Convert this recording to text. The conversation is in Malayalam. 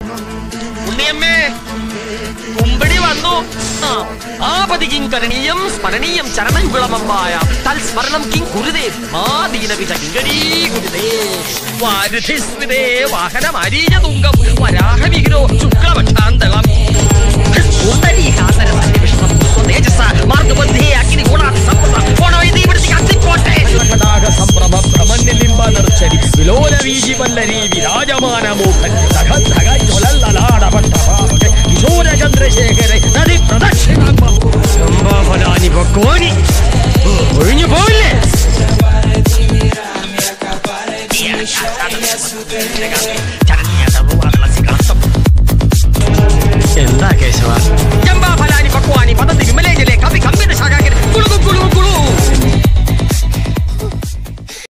ഉണ്ണിയമ്മേ കുമ്പടി വന്നു ആ, ആപതികിം കരണീയം സ്മരണീയം ചരണയുഗളമമ്മായ തൽസ്മരണം കിം കുരുതേ മാദീനവിധ കിങ്കരീ കുരുതേ വാരുധിസ്മിതേ വാഹനമരീയ തുങ്കം വരാഹവിഗ്രോ ശുക്ലപക്ഷാന്തളം ഉത്തരീഹാസര സന്നിവിഷ്ടം സ്വതേജസ മാർഗബന്ധേ അഗ്നിഗുണാത് സമ്പദ ഓണവൈദി ഇവിടുത്തെ കത്തിപ്പോട്ടെ ഘടാക സംഭ്രമ ഭ്രമണ്യലിംബ നർച്ചരി വിലോല വീജി വല്ലരി വിരാജമാനമൂഖൻ ധഗ ധഗ ജ്വലല്ലലാടപട്ട കിശോര ചന്ദ്രശേഖര നദി പ്രദക്ഷിണം സംഭാഫലാനി പൊക്കോനി ഒഴിഞ്ഞു പോവില്ലേ എന്താ കേശവ